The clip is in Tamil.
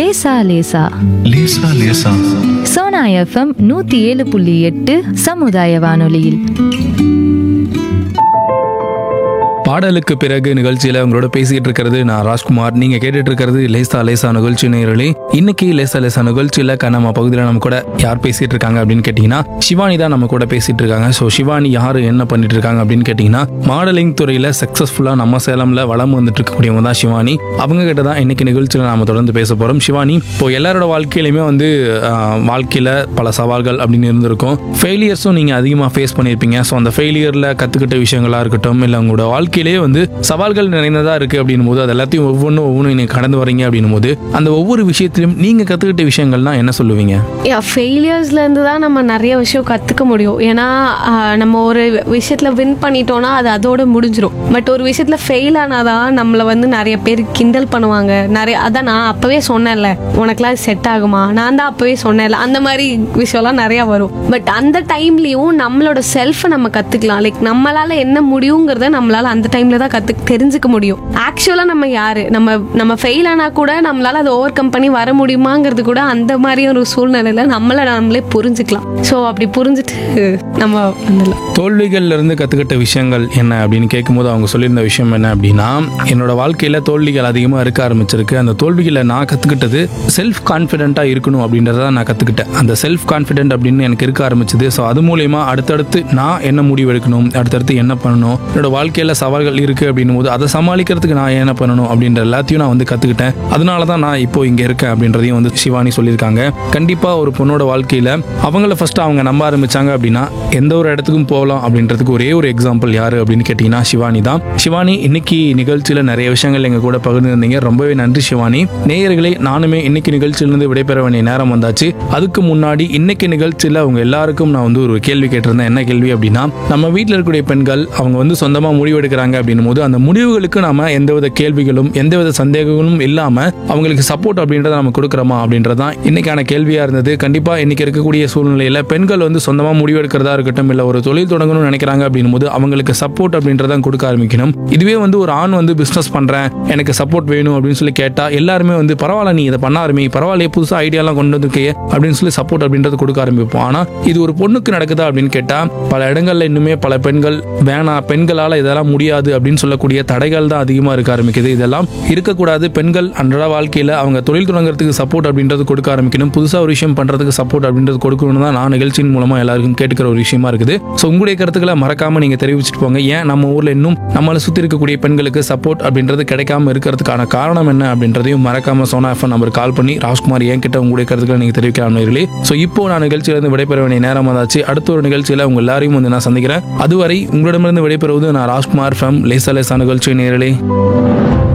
லேசா லேசா லேசா லேசா சோனா எஃப்எம் நூத்தி ஏழு புள்ளி எட்டு சமுதாய வானொலியில் பாடலுக்கு பிறகு நிகழ்ச்சியில உங்களோட பேசிட்டு இருக்கிறது நான் ராஜ்குமார் நீங்க கேட்டுட்டு இருக்கிறது லேசா லேசா நிகழ்ச்சி நேரலே இன்னைக்கு லேசா லேசா நிகழ்ச்சியில க- நம்ம பகுதியில் நம்ம கூட யார் பேசிட்டு இருக்காங்க அப்படின்னு கேட்டீங்கன்னா சிவானி தான் நம்ம கூட பேசிட்டு இருக்காங்க ஸோ சிவானி யாரு என்ன பண்ணிட்டு இருக்காங்க அப்படின்னு கேட்டீங்கன்னா மாடலிங் துறையில சக்சஸ்ஃபுல்லா நம்ம சேலம்ல வளம் வந்துட்டு இருக்கக்கூடியவங்க தான் சிவானி அவங்க கிட்ட தான் இன்னைக்கு நிகழ்ச்சியில நாம தொடர்ந்து பேச போறோம் சிவானி இப்போ எல்லாரோட வாழ்க்கையிலுமே வந்து ஆஹ், வாழ்க்கையில பல சவால்கள் அப்படின்னு இருந்திருக்கும் ஃபெயிலியர்ஸும் நீங்க அதிகமாக ஃபேஸ் பண்ணியிருப்பீங்க ஸோ அந்த ஃபெயிலியர்ல கத்துக்கிட்ட விஷயங்களா இருக்கட்டும் இல்லை உங்களோட வாழ்க்கையிலேயே வந்து சவால்கள் நிறைந்ததா இருக்கு அப்படின்னும் போது அது எல்லாத்தையும் ஒவ்வொன்றும் ஒவ்வொன்றும் நீங்க கடந்து வரீங்க அப்படின்னும் போது அந்த ஒவ்வொரு விஷயத்திலும் நீங்க கத்துக்கிட்ட விஷயங்கள்னா என்ன சொல்லுவீங்க யா ஃபெயிலியர்ஸ்லேருந்து தான் நம்ம நிறைய விஷயம் கற்றுக்க முடியும் ஏன்னா ஆஹ், நம்ம ஒரு விஷயத்தில் வின் பண்ணிட்டோம்னா அது அதோட முடிஞ்சிடும் பட் ஒரு விஷயத்தில் ஃபெயில் ஆனாதான் நம்மளை வந்து நிறைய பேர் கிண்டல் பண்ணுவாங்க நிறைய அதான் நான் அப்போவே சொன்னேன்ல உனக்குலாம் செட் ஆகுமா நான் தான் அப்போவே சொன்னேன்ல அந்த மாதிரி விஷயம்லாம் நிறையா வரும் பட் அந்த டைம்லேயும் நம்மளோட செல்ஃபை நம்ம கற்றுக்கலாம் லைக் நம்மளால் என்ன முடியுங்கிறத நம்மளால் அந்த டைமில் தான் கற்று தெரிஞ்சுக்க முடியும் ஆக்சுவலாக நம்ம யார் நம்ம நம்ம ஃபெயில் ஆனால் கூட நம்மளால் அதை ஓவர் கம் பண்ணி வர முடியுமாங்கிறது கூட அந்த மாதிரி ஒரு சூழ்நிலையில நம்மளை நம்மளே புரிஞ்சுக்கலாம் ஸோ அப்படி புரிஞ்சுட்டு நம்ம வந்துடலாம் தோல்விகள்ல இருந்து கத்துக்கிட்ட விஷயங்கள் என்ன அப்படின்னு கேட்கும்போது அவங்க சொல்லியிருந்த விஷயம் என்ன அப்படின்னா என்னோட வாழ்க்கையில தோல்விகள் அதிகமாக இருக்க ஆரம்பிச்சிருக்கு அந்த தோல்விகளை நான் கத்துக்கிட்டது செல்ஃப் கான்ஃபிடென்ட்டா இருக்கணும் அப்படின்றத நான் கத்துக்கிட்டேன் அந்த செல்ஃப் கான்ஃபிடென்ட் அப்படின்னு எனக்கு இருக்க ஆரம்பிச்சது ஸோ அது மூலயமா அடுத்தடுத்து நான் என்ன முடிவு எடுக்கணும் அடுத்தடுத்து என்ன பண்ணணும் என்னோட வாழ்க்கையில சவால்கள் இருக்கு அப்படின்னும் போது அதை சமாளிக்கிறதுக்கு நான் என்ன பண்ணணும் அப்படின்ற எல்லாத்தையும் நான் வந்து கத்துக்கிட்டேன் அதனால தான் நான் இப்போ இங்க இருக்கேன் அப்படின்றதையும் வந்து சிவானி சொல்லியிருக்காங்க கண்டிப்பா ஒரு பொண்ணோட வாழ்க்கையில அவங்கள ஃபர்ஸ்ட் அவங்க நம்ப ஆரம்பிச்சாங்க அப்படின்னா எந்த ஒரு இடத்துக்கும் போகலாம் அப்படின்றதுக்கு ஒரே ஒரு எக்ஸாம்பிள் யாரு அப்படின்னு கேட்டீங்கன்னா சிவானி தான் சிவானி இன்னைக்கு நிகழ்ச்சியில நிறைய விஷயங்கள் எங்க கூட பகிர்ந்துருந்தீங்க ரொம்பவே நன்றி சிவானி நேயர்களே நானுமே இன்னைக்கு நிகழ்ச்சியிலிருந்து விடைபெற வேண்டிய நேரம் வந்தாச்சு அதுக்கு முன்னாடி இன்னைக்கு நிகழ்ச்சியில அவங்க எல்லாருக்கும் நான் வந்து ஒரு கேள்வி கேட்டிருந்தேன் என்ன கேள்வி அப்படின்னா நம்ம வீட்டில் இருக்கக்கூடிய பெண்கள் அவங்க வந்து சொந்தமா முடிவு எடுக்கிறாங்க அப்படின்னும் போது அந்த முடிவுகளுக்கு நாம எந்தவித கேள்விகளும் எந்தவித சந்தேகங்களும் இல்லாம அவங்களுக்கு சப்போர்ட் அப்படின்றத நம்ம கொடுக்குறோமா அப்படின்றது தான் இன்னைக்கான கேள்வியா இருந்தது கண்டிப்பா இன்னைக்கு இருக்கக்கூடிய சூழ்நிலையில பெண்கள் வந்து சொந்தமா முடிவு எடுக்கிறதா இருக்கட்டும் இல்ல ஒரு தொழில் தொடங்கணும்னு நினைக்கிறாங்க அப்படின்னும் போது அவங்களுக்கு சப்போர்ட் அப்படின்றத கொடுக்க ஆரம்பிக்கணும் இதுவே வந்து ஒரு ஆண் வந்து பிசினஸ் பண்றேன் எனக்கு சப்போர்ட் வேணும் அப்படின்னு சொல்லி கேட்டா எல்லாருமே வந்து பரவாயில்ல நீ இதை பண்ண ஆரம்பி பரவாயில்லையே புதுசா ஐடியாலாம் கொண்டு வந்திருக்கையே அப்படின்னு சொல்லி சப்போர்ட் அப்படின்றது கொடுக்க ஆரம்பிப்போம் ஆனா இது ஒரு பொண்ணுக்கு நடக்குதா அப்படின்னு கேட்டா பல இடங்கள்ல இன்னுமே பல பெண்கள் வேணாம் பெண்களால இதெல்லாம் முடியாது அப்படின்னு சொல்லக்கூடிய தடைகள் தான் அதிகமா இருக்க ஆரம்பிக்குது இதெல்லாம் இருக்கக்கூடாது பெண்கள் அன்றாட வாழ்க்கையில அவங்க தொழில் தொடங்குறதுக்கு சப்போர்ட் அப்படின்றது கொடுக்க ஆரம்பிக்கணும் புதுசா ஒரு விஷயம் பண்றதுக்கு சப்போர்ட் அப்படின்றது கொடுக்கணும் தான் நான் நிகழ்ச்சியின் மூலமா எல்லாருக்கும் கேட்டுக்கிற ஒரு விஷயமா இருக்குது ஸோ உங்களுடைய கருத்துக்களை மறக்காம நீங்க தெரிவிச்சுட்டு போங்க ஏன் நம்ம ஊர்ல இன்னும் நம்மளை சுத்தி இருக்கக்கூடிய பெண்களுக்கு சப்போர்ட் அப்படின்றது கிடைக்காம இருக்கிறதுக்கான காரணம் என்ன அப்படின்றதையும் மறக்காம சோனா எஃப்எம் நம்பர் கால் பண்ணி ராஜ்குமார் என் கிட்ட உங்களுடைய கருத்துக்களை நீங்க தெரிவிக்கலாம் நேயர்களே ஸோ இப்போ நான் நிகழ்ச்சியிலிருந்து விடைபெற வேண்டிய நேரம் வந்தாச்சு அடுத்த ஒரு நிகழ்ச்சியில உங்க எல்லாரையும் வந்து நான் சந்திக்கிறேன் அதுவரை உங்களிடமிருந்து விடைபெறுவது நான் ராஜ்குமார் ஃபம் லேசா லேசா நிகழ்ச்சி நேரலே